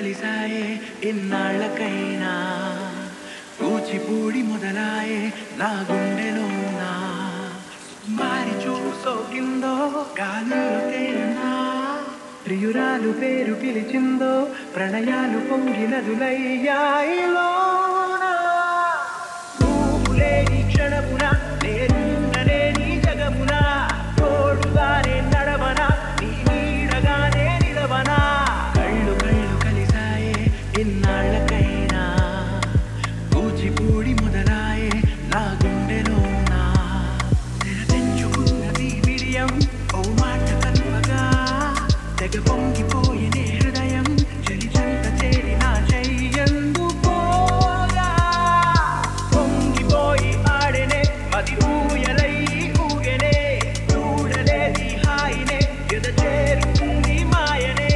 కలిసాయే ఇన్నాళ్ళకైనా కూచిపూడి మొదలాయే నా గుండెలోనా మారి చూసోకిందో గాలులో తేలినా ప్రియురాలు పేరు పిలిచిందో ప్రణయాలు పొంగినదులయ్యాయిలోనా నువ్వులేని క్షణమున నేనుండలేని జగమున తోడుగానే నడవన నీ నీడగానే నిలవనా కళ్ళు కళ్ళు కలిసాయే ఇన్నాళ్ళకైనా కూచిపూడి మొదలాయే నా గుండెలోనా తెరచెంచుకున్నది విడియం ఓ మాట కలువగా తెగ పొంగిపోయినే హృదయం చెలి చెంత చేరిన చెయ్యందుకోగా పొంగిపోయి ఆడెనే అది ఊయలై ఊగెనే చూడలేది హాయినే ఎద చేరుకుంది మాయనే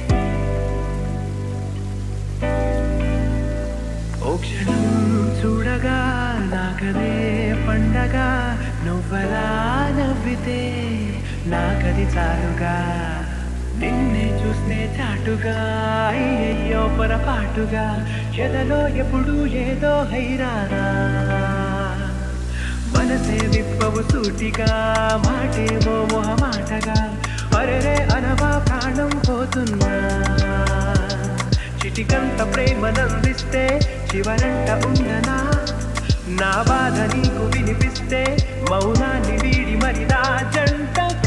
ఓ క్షణం చూడగా నాకదే పండగ నువ్వలా నవ్వితే నాకది చాలుగా నిన్నే చూస్తే చాటుగా అయ్యయ్యో పొరపాటుగా ఎదలో ఎప్పుడు ఏదో హైరానా మనసే విప్పవు సూటిగా మాటేమో మొహమాటగా అరెరే అనవా ప్రాణం పోతున్నా చిటికంత ప్రేమనందిస్తే చివరంట ఉండనా నా బాధ నీకు వినిపిస్తే మౌనాన్ని వీడి మరి నా జంట